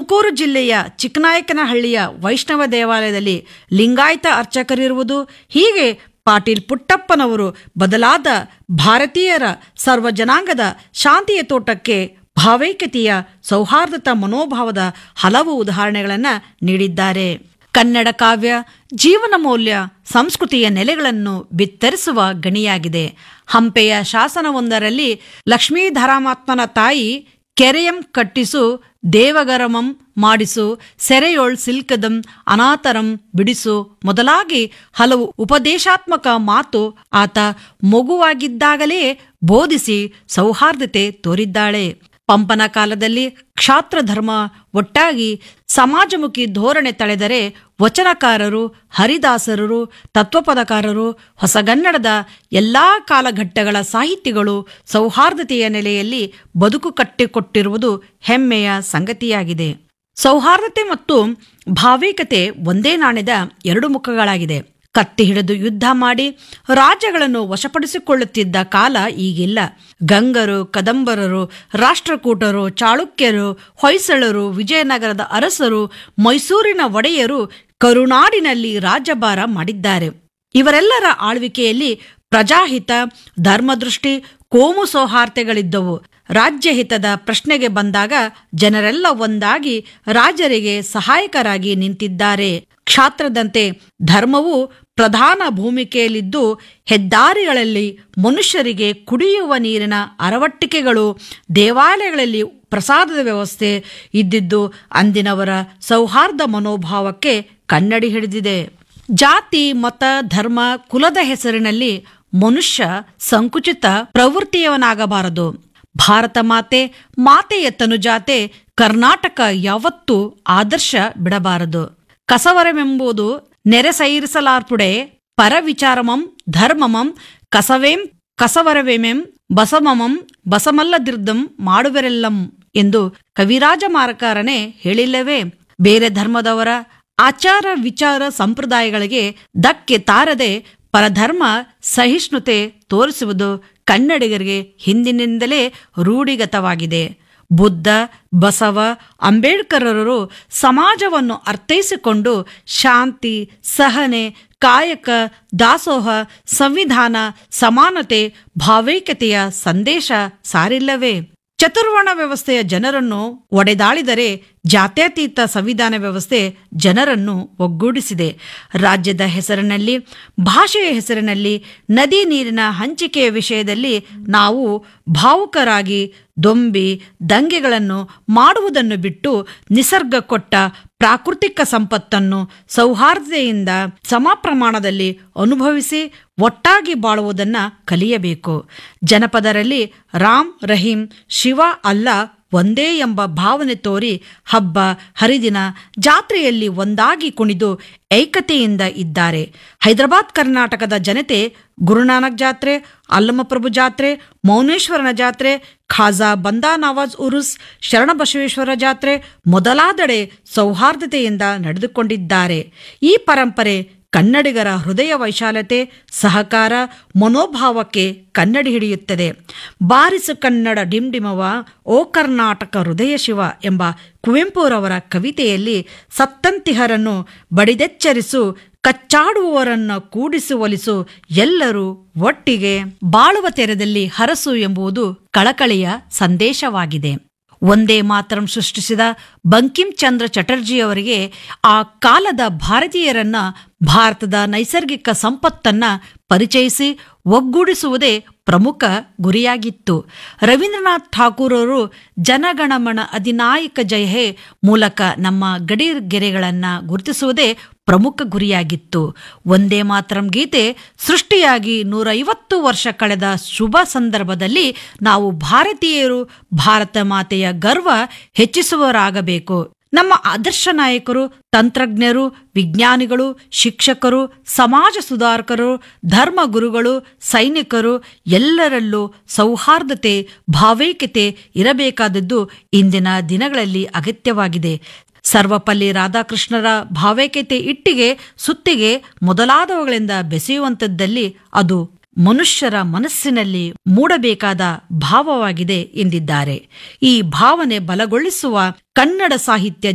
ತುಮಕೂರು ಜಿಲ್ಲೆಯ ಚಿಕ್ಕನಾಯಕನಹಳ್ಳಿಯ ವೈಷ್ಣವ ದೇವಾಲಯದಲ್ಲಿ ಲಿಂಗಾಯತ ಅರ್ಚಕರಿರುವುದು ಹೀಗೆ ಪಾಟೀಲ್ ಪುಟ್ಟಪ್ಪನವರು ಬದಲಾದ ಭಾರತೀಯರ ಸರ್ವ ಜನಾಂಗದ ಶಾಂತಿಯ ತೋಟಕ್ಕೆ ಭಾವೈಕ್ಯತೆಯ ಸೌಹಾರ್ದತಾ ಮನೋಭಾವದ ಹಲವು ಉದಾಹರಣೆಗಳನ್ನು ನೀಡಿದ್ದಾರೆ ಕನ್ನಡ ಕಾವ್ಯ ಜೀವನ ಮೌಲ್ಯ ಸಂಸ್ಕೃತಿಯ ನೆಲೆಗಳನ್ನು ಬಿತ್ತರಿಸುವ ಗಣಿಯಾಗಿದೆ ಹಂಪೆಯ ಶಾಸನವೊಂದರಲ್ಲಿ ಲಕ್ಷ್ಮೀಧರಾಮಾತ್ಮನ ತಾಯಿ ಕೆರೆಯಂ ಕಟ್ಟಿಸು ದೇವಗರಮಂ ಮಾಡಿಸು ಸೆರೆಯೊಳ್ ಸಿಲ್ಕದಂ ಅನಾತರಂ ಬಿಡಿಸು ಮೊದಲಾಗಿ ಹಲವು ಉಪದೇಶಾತ್ಮಕ ಮಾತು ಆತ ಮಗುವಾಗಿದ್ದಾಗಲೇ ಬೋಧಿಸಿ ಸೌಹಾರ್ದತೆ ತೋರಿದ್ದಾಳೆ ಪಂಪನ ಕಾಲದಲ್ಲಿ ಕ್ಷಾತ್ರ ಧರ್ಮ ಒಟ್ಟಾಗಿ ಸಮಾಜಮುಖಿ ಧೋರಣೆ ತಳೆದರೆ ವಚನಕಾರರು ಹರಿದಾಸರರು ತತ್ವಪದಕಾರರು ಹೊಸಗನ್ನಡದ ಎಲ್ಲಾ ಕಾಲಘಟ್ಟಗಳ ಸಾಹಿತಿಗಳು ಸೌಹಾರ್ದತೆಯ ನೆಲೆಯಲ್ಲಿ ಬದುಕು ಕಟ್ಟಿಕೊಟ್ಟಿರುವುದು ಹೆಮ್ಮೆಯ ಸಂಗತಿಯಾಗಿದೆ ಸೌಹಾರ್ದತೆ ಮತ್ತು ಭಾವೈಕ್ಯತೆ ಒಂದೇ ನಾಣ್ಯದ ಎರಡು ಮುಖಗಳಾಗಿದೆ ಕತ್ತಿ ಹಿಡಿದು ಯುದ್ಧ ಮಾಡಿ ರಾಜ್ಯಗಳನ್ನು ವಶಪಡಿಸಿಕೊಳ್ಳುತ್ತಿದ್ದ ಕಾಲ ಈಗಿಲ್ಲ ಗಂಗರು ಕದಂಬರರು ರಾಷ್ಟ್ರಕೂಟರು ಚಾಳುಕ್ಯರು ಹೊಯ್ಸಳರು ವಿಜಯನಗರದ ಅರಸರು ಮೈಸೂರಿನ ಒಡೆಯರು ಕರುನಾಡಿನಲ್ಲಿ ರಾಜ್ಯಭಾರ ಮಾಡಿದ್ದಾರೆ ಇವರೆಲ್ಲರ ಆಳ್ವಿಕೆಯಲ್ಲಿ ಪ್ರಜಾಹಿತ ಧರ್ಮದೃಷ್ಟಿ ಕೋಮು ಸೌಹಾರ್ದತೆಗಳಿದ್ದವು ರಾಜ್ಯಹಿತದ ಪ್ರಶ್ನೆಗೆ ಬಂದಾಗ ಜನರೆಲ್ಲ ಒಂದಾಗಿ ರಾಜರಿಗೆ ಸಹಾಯಕರಾಗಿ ನಿಂತಿದ್ದಾರೆ ಕ್ಷಾತ್ರದಂತೆ ಧರ್ಮವು ಪ್ರಧಾನ ಭೂಮಿಕೆಯಲ್ಲಿದ್ದು ಹೆದ್ದಾರಿಗಳಲ್ಲಿ ಮನುಷ್ಯರಿಗೆ ಕುಡಿಯುವ ನೀರಿನ ಅರವಟ್ಟಿಕೆಗಳು ದೇವಾಲಯಗಳಲ್ಲಿ ಪ್ರಸಾದದ ವ್ಯವಸ್ಥೆ ಇದ್ದಿದ್ದು ಅಂದಿನವರ ಸೌಹಾರ್ದ ಮನೋಭಾವಕ್ಕೆ ಕನ್ನಡಿ ಹಿಡಿದಿದೆ ಜಾತಿ ಮತ ಧರ್ಮ ಕುಲದ ಹೆಸರಿನಲ್ಲಿ ಮನುಷ್ಯ ಸಂಕುಚಿತ ಪ್ರವೃತ್ತಿಯವನಾಗಬಾರದು ಭಾರತ ಮಾತೆ ಮಾತೆಯ ತನುಜಾತೆ ಕರ್ನಾಟಕ ಯಾವತ್ತೂ ಆದರ್ಶ ಬಿಡಬಾರದು ಕಸವರವೆಂಬುದು ನೆರೆಸೈರಿಸಲಾರ್ಪುಡೆ ಪರವಿಚಾರಮಂ ಧರ್ಮಮಂ ಕಸವೇಂ ಕಸವರವೆಮೆಂ ಬಸಮಮಂ ಬಸಮಲ್ಲದಿರ್ದಂ ಮಾಡುವರೆಲ್ಲಂ ಎಂದು ಕವಿರಾಜ ಮಾರಕಾರನೇ ಹೇಳಿಲ್ಲವೇ ಬೇರೆ ಧರ್ಮದವರ ಆಚಾರ ವಿಚಾರ ಸಂಪ್ರದಾಯಗಳಿಗೆ ಧಕ್ಕೆ ತಾರದೆ ಪರಧರ್ಮ ಸಹಿಷ್ಣುತೆ ತೋರಿಸುವುದು ಕನ್ನಡಿಗರಿಗೆ ಹಿಂದಿನಿಂದಲೇ ರೂಢಿಗತವಾಗಿದೆ ಬುದ್ಧ ಬಸವ ಅಂಬೇಡ್ಕರರು ಸಮಾಜವನ್ನು ಅರ್ಥೈಸಿಕೊಂಡು ಶಾಂತಿ ಸಹನೆ ಕಾಯಕ ದಾಸೋಹ ಸಂವಿಧಾನ ಸಮಾನತೆ ಭಾವೈಕ್ಯತೆಯ ಸಂದೇಶ ಸಾರಿಲ್ಲವೇ ಚತುರ್ವರ್ಣ ವ್ಯವಸ್ಥೆಯ ಜನರನ್ನು ಒಡೆದಾಳಿದರೆ ಜಾತ್ಯತೀತ ಸಂವಿಧಾನ ವ್ಯವಸ್ಥೆ ಜನರನ್ನು ಒಗ್ಗೂಡಿಸಿದೆ ರಾಜ್ಯದ ಹೆಸರಿನಲ್ಲಿ ಭಾಷೆಯ ಹೆಸರಿನಲ್ಲಿ ನದಿ ನೀರಿನ ಹಂಚಿಕೆಯ ವಿಷಯದಲ್ಲಿ ನಾವು ಭಾವುಕರಾಗಿ ದೊಂಬಿ ದಂಗೆಗಳನ್ನು ಮಾಡುವುದನ್ನು ಬಿಟ್ಟು ನಿಸರ್ಗ ಕೊಟ್ಟ ಪ್ರಾಕೃತಿಕ ಸಂಪತ್ತನ್ನು ಸೌಹಾರ್ದತೆಯಿಂದ ಸಮ ಪ್ರಮಾಣದಲ್ಲಿ ಅನುಭವಿಸಿ ಒಟ್ಟಾಗಿ ಬಾಳುವುದನ್ನು ಕಲಿಯಬೇಕು ಜನಪದರಲ್ಲಿ ರಾಮ್ ರಹೀಂ ಶಿವ ಅಲ್ಲ ಒಂದೇ ಎಂಬ ಭಾವನೆ ತೋರಿ ಹಬ್ಬ ಹರಿದಿನ ಜಾತ್ರೆಯಲ್ಲಿ ಒಂದಾಗಿ ಕುಣಿದು ಏಕತೆಯಿಂದ ಇದ್ದಾರೆ ಹೈದರಾಬಾದ್ ಕರ್ನಾಟಕದ ಜನತೆ ಗುರುನಾನಕ್ ಜಾತ್ರೆ ಅಲ್ಲಮಪ್ರಭು ಜಾತ್ರೆ ಮೌನೇಶ್ವರನ ಜಾತ್ರೆ ಖಾಜಾ ಬಂದಾ ನವಾಜ್ ಉರುಸ್ ಶರಣಬಸವೇಶ್ವರ ಜಾತ್ರೆ ಮೊದಲಾದೆಡೆ ಸೌಹಾರ್ದತೆಯಿಂದ ನಡೆದುಕೊಂಡಿದ್ದಾರೆ ಈ ಪರಂಪರೆ ಕನ್ನಡಿಗರ ಹೃದಯ ವೈಶಾಲತೆ ಸಹಕಾರ ಮನೋಭಾವಕ್ಕೆ ಕನ್ನಡಿ ಹಿಡಿಯುತ್ತದೆ ಬಾರಿಸು ಕನ್ನಡ ಡಿಂಡಿಮವ ಓ ಕರ್ನಾಟಕ ಹೃದಯ ಶಿವ ಎಂಬ ಕುವೆಂಪುರವರ ಕವಿತೆಯಲ್ಲಿ ಸತ್ತಂತಿಹರನ್ನು ಬಡಿದೆಚ್ಚರಿಸು ಕಚ್ಚಾಡುವವರನ್ನ ಕೂಡಿಸಿ ಒಲಿಸು ಎಲ್ಲರೂ ಒಟ್ಟಿಗೆ ಬಾಳುವ ತೆರದಲ್ಲಿ ಹರಸು ಎಂಬುದು ಕಳಕಳಿಯ ಸಂದೇಶವಾಗಿದೆ ಒಂದೇ ಮಾತರಂ ಸೃಷ್ಟಿಸಿದ ಬಂಕಿಂ ಚಂದ್ರ ಚಟರ್ಜಿಯವರಿಗೆ ಆ ಕಾಲದ ಭಾರತೀಯರನ್ನ ಭಾರತದ ನೈಸರ್ಗಿಕ ಸಂಪತ್ತನ್ನ ಪರಿಚಯಿಸಿ ಒಗ್ಗೂಡಿಸುವುದೇ ಪ್ರಮುಖ ಗುರಿಯಾಗಿತ್ತು ರವೀಂದ್ರನಾಥ್ ಠಾಕೂರರು ಜನಗಣಮನ ಅಧಿನಾಯಕ ಜಯ ಹೇ ಮೂಲಕ ನಮ್ಮ ಗಡಿ ಗೆರೆಗಳನ್ನು ಗುರುತಿಸುವುದೇ ಪ್ರಮುಖ ಗುರಿಯಾಗಿತ್ತು ಒಂದೇ ಮಾತರಂ ಗೀತೆ ಸೃಷ್ಟಿಯಾಗಿ ನೂರೈವತ್ತು ವರ್ಷ ಕಳೆದ ಶುಭ ಸಂದರ್ಭದಲ್ಲಿ ನಾವು ಭಾರತೀಯರು ಭಾರತ ಮಾತೆಯ ಗರ್ವ ಹೆಚ್ಚಿಸುವವರಾಗಬೇಕು ನಮ್ಮ ಆದರ್ಶ ನಾಯಕರು ತಂತ್ರಜ್ಞರು ವಿಜ್ಞಾನಿಗಳು ಶಿಕ್ಷಕರು ಸಮಾಜ ಸುಧಾರಕರು ಧರ್ಮ ಗುರುಗಳು ಸೈನಿಕರು ಎಲ್ಲರಲ್ಲೂ ಸೌಹಾರ್ದತೆ ಭಾವೈಕ್ಯತೆ ಇರಬೇಕಾದದ್ದು ಇಂದಿನ ದಿನಗಳಲ್ಲಿ ಅಗತ್ಯವಾಗಿದೆ ಸರ್ವಪಲ್ಲಿ ರಾಧಾಕೃಷ್ಣರ ಭಾವೈಕ್ಯತೆ ಇಟ್ಟಿಗೆ ಸುತ್ತಿಗೆ ಮೊದಲಾದವುಗಳಿಂದ ಬೆಸೆಯುವಂಥದ್ದಲ್ಲಿ ಅದು ಮನುಷ್ಯರ ಮನಸ್ಸಿನಲ್ಲಿ ಮೂಡಬೇಕಾದ ಭಾವವಾಗಿದೆ ಎಂದಿದ್ದಾರೆ ಈ ಭಾವನೆ ಬಲಗೊಳಿಸುವ ಕನ್ನಡ ಸಾಹಿತ್ಯ